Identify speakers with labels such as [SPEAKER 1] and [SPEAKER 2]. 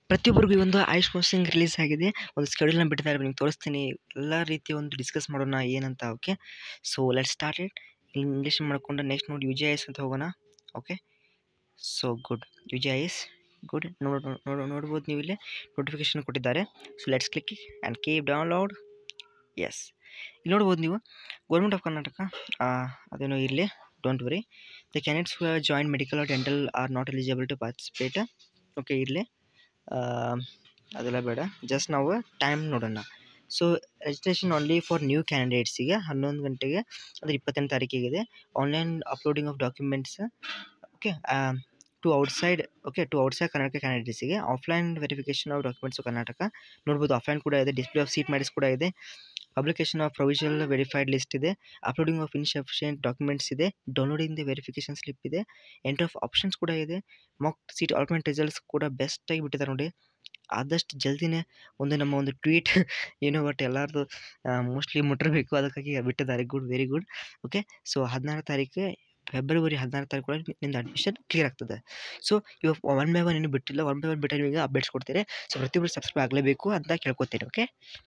[SPEAKER 1] ಪ್ರತಿಯೊಬ್ಬರಿಗೂ ಈ ಒಂದು ಆಯುಷ್ ಕೋರ್ಸಿಂಗ್ ರಿಲೀಸ್ ಆಗಿದೆ ಒಂದು ಸ್ಕೆಡ್ಯೂಲ್ನ ಬಿಟ್ಟಿದ್ದಾರೆ ನಿಮ್ಗೆ ತೋರಿಸ್ತೀನಿ ಎಲ್ಲ ರೀತಿಯ ಒಂದು ಡಿಸ್ಕಸ್ ಮಾಡೋಣ ಏನಂತ okay so let start it English ಮಾಡ್ಕೊಂಡು ನೆಕ್ಸ್ಟ್ ನೋಡಿ ಯು ಜಿ ಐ ಎಸ್ ಅಂತ ಹೋಗೋಣ okay so good U G I S good ನೋಡ್ ನೋಡ್ ನೋಡ್ಬೋದು ನೀವು ಇಲ್ಲಿ ನೋಟಿಫಿಕೇಶನ್ ಕೊಟ್ಟಿದ್ದಾರೆ so let's click and keep download ಎಸ್ ಇಲ್ಲಿ ನೋಡ್ಬೋದು ನೀವು ಗೌರ್ಮೆಂಟ್ ಆಫ್ ಕರ್ನಾಟಕ ಅದೇನೋ ಇರಲಿ don't worry the candidates who join medical or dental are not eligible to participate okay ಇರಲಿ ಅದೆಲ್ಲ ಬೇಡ ಜಸ್ಟ್ ನಾವು ಟೈಮ್ ನೋಡೋಣ so registration only for new ಕ್ಯಾಂಡಿಡೇಟ್ಸಿಗೆ ಹನ್ನೊಂದು ಗಂಟೆಗೆ ಅಂದರೆ ಇಪ್ಪತ್ತೆಂಟು ತಾರೀಕಿಗಿದೆ online uploading of documents okay to outside okay to outside Karnataka ಕ್ಯಾಂಡಿಡೇಟ್ಸಿಗೆ offline verification of documents Karnataka ನೋಡ್ಬೋದು ಆಫ್ಲೈನ್ ಕೂಡ ಇದೆ ಡಿಸ್ಪ್ಲೇ ಆಫ್ ಸೀಟ್ ಮ್ಯಾರಿಸ್ ಕೂಡ ಇದೆ publication of provisional verified list ಇದೆ ಅಪ್ಲೋಡಿಂಗ್ ಆಫ್ ಇನ್ಸಫಿಷಿಯೆಂಟ್ ಡಾಕ್ಯುಮೆಂಟ್ಸ್ ಇದೆ ಡೌನ್ಲೋಡಿಂಗ್ ದಿ ವೆರಿಫಿಕೇಷನ್ ಸ್ಲಿಪ್ ಇದೆ entry of options ಕೂಡ ಇದೆ ಮಾಕ್ ಸೀಟ್ ಅಲಾಟ್ಮೆಂಟ್ ರಿಸಲ್ಟ್ಸ್ ಕೂಡ ಬೆಸ್ಟಾಗಿ ಬಿಟ್ಟಿದ್ದಾರೆ ನೋಡಿ ಆದಷ್ಟು ಜಲ್ದಿನೇ ಒಂದು ನಮ್ಮ ಒಂದು ಟ್ವೀಟ್ ಏನೋ ಬಟ್ ಎಲ್ಲರದು ಮೋಸ್ಟ್ಲಿ ಮುಟ್ಟಿರಬೇಕು ಅದಕ್ಕಾಗಿ ಬಿಟ್ಟಿದ್ದಾರೆ good very good okay so ಹದಿನಾರು ತಾರೀಕು ಫೆಬ್ರವರಿ ಹದಿನಾರು ತಾರೀಕು ಕೂಡ ನಿಮ್ದು ಅಡ್ಮಿಷನ್ ಕ್ಲಿಯರ್ ಆಗ್ತದೆ ಸೊ ಇವಾಗ ಒನ್ ಬೈ ಒನ್ ಇನ್ನೂ ಬಿಟ್ಟಿಲ್ಲ ಒನ್ ಬೈ ಒನ್ ಬಿಟ್ಟರೆ ನಿಮಗೆ ಅಪ್ಡೇಟ್ಸ್ ಕೊಡ್ತೀರಿ ಸೊ ಪ್ರತಿಯೊಬ್ಬರು ಸಬ್ಸ್ಕ್ರೈಬ್ ಆಗಲೇಬೇಕು ಅಂತ ಕೇಳ್ಕೊತೀನಿ ಓಕೆ